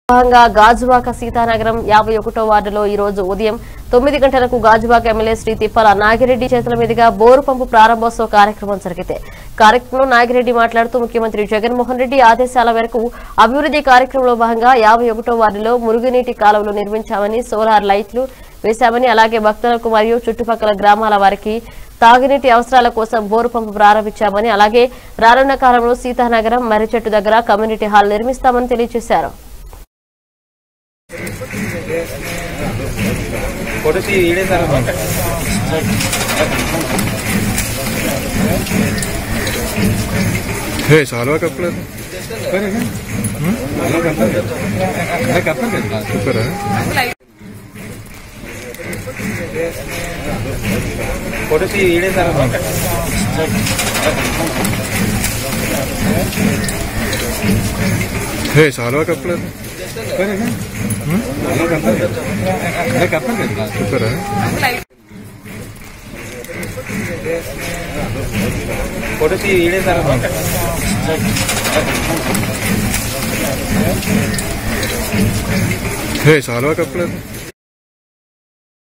భాగంగా గాజువాక సీతానగరం యాభై ఒకటో వార్డులో ఈ రోజు ఉదయం తొమ్మిది గంటలకు గాజువాక ఎమ్మెల్యే శ్రీ తిప్పల నాగిరెడ్డి చేతుల మీదుగా బోరు పంపు ప్రారంభోత్సవ కార్యక్రమం జరిగితే కార్యక్రమంలో నాగిరెడ్డి మాట్లాడుతూ ముఖ్యమంత్రి జగన్మోహన్ రెడ్డి ఆదేశాల మేరకు అభివృద్ధి కార్యక్రమంలో భాగంగా యాభై ఒకటో వార్డులో మురుగునీటి కాలువలు నిర్మించామని సోలార్ లైట్లు వేశామని అలాగే భక్తులకు మరియు చుట్టుపక్కల గ్రామాల వారికి తాగునీటి అవసరాల కోసం బోరు పంపు ప్రారంభించామని అలాగే రానున్న కాలంలో సీతానగరం మర్రిచెట్టు దగ్గర కమ్యూనిటీ హాల్ నిర్మిస్తామని తెలియజేశారు ఫోటో తీ ఈడే సార్ హే చాలా కప్పలేదు చెప్పారా ఫోటో తీ ఈడే సార్ హే చాలా కప్పలేదు చెప్పారా ఫోటో తీ ఈడే సార్ హే చాలా కప్పలేదు